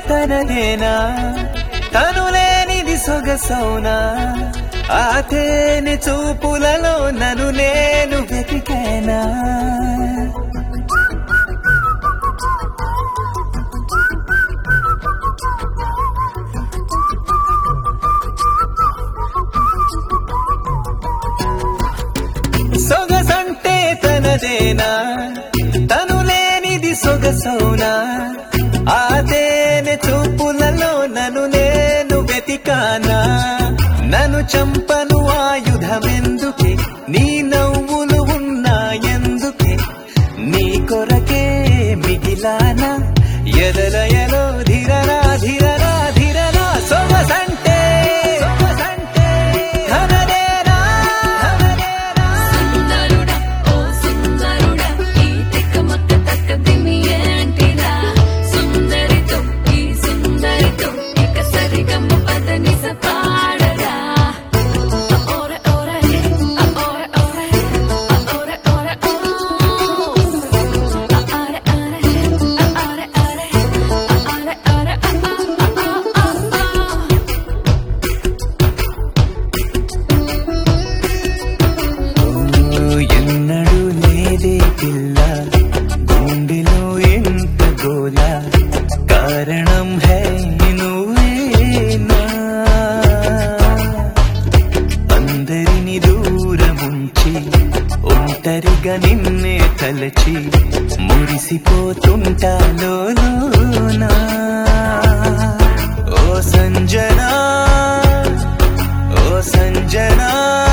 తనదేనా తను లేనిది సొగసౌనా ఆ తేనె చూపులలో నన్ను నేను వెతికేనా సొగసంటే తనదేనా తను లేనిది సొగసౌనా ఆ తేనె చూపులలో నన్ను నేను వెతికానా నన్ను చంపను ఆయుధమెందుకే నీ నవ్వులు ఉన్నాయందుకే నీ కొరకే మిగిలానా ఎదలయలో ధిరరా ధిరరా ధిరరా సొగసంటే ధనదేనా ధనదేనా సుందరుడా ఓ సుందరుడా ఈ తిక్కమొక్క తక్కదిమి ఏంటిరా సుందరితో ఈ సుందరితో ఇక సరిగమ్మ పదని సపాడరా ఓరే ఓరే ఓరే ఓరే ఓరే ఓరే ఆరే ఆరే ఆరే ఆరే ఆరే ఆరే ఎన్నడూ లేదే పిల్ల గుండెలో ఎంత గోల కారణం హై నువ్వేనా అందరిని దూరముంచి ఒంటరిగా నిన్నే తలచి మురిసిపోతుంటాలోనా ఓ సంజనా ఓ సంజనా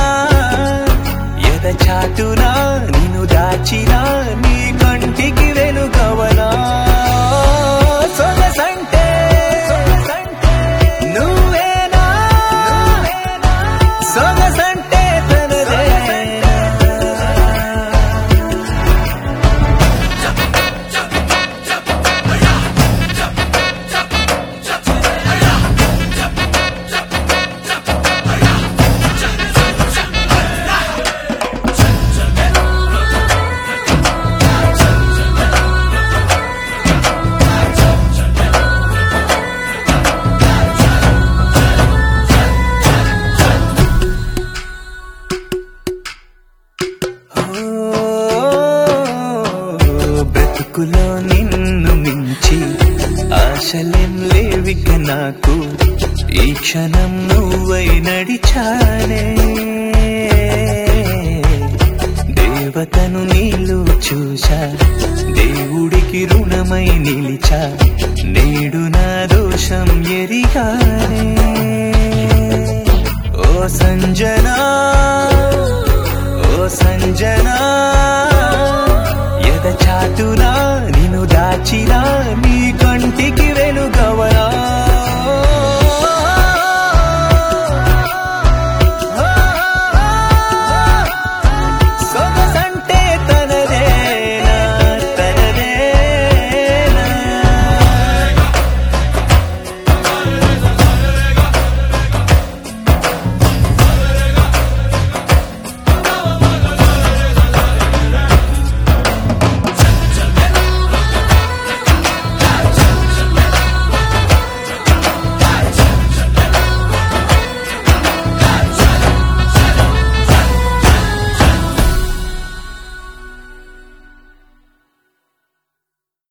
ఎద చాటునా నిన్ను దాచినా నీ కంటికి వెలుగవనా సొగసంటే నువ్వేనా సొగసంటే తనదే ఓ, బ్రతుకులో నిన్ను మించి ఆశలేం లేవిక నాకు ఈ క్షణం నువ్వై నడిచానే దేవతను నీళ్ళు చూసా దేవుడికి రుణమై నిలిచా నేడు నా దోషం ఎరిగానే ఓ సంజనా ఓ సంజనా ఎద చాటునా నిన్ను దాచినా నీ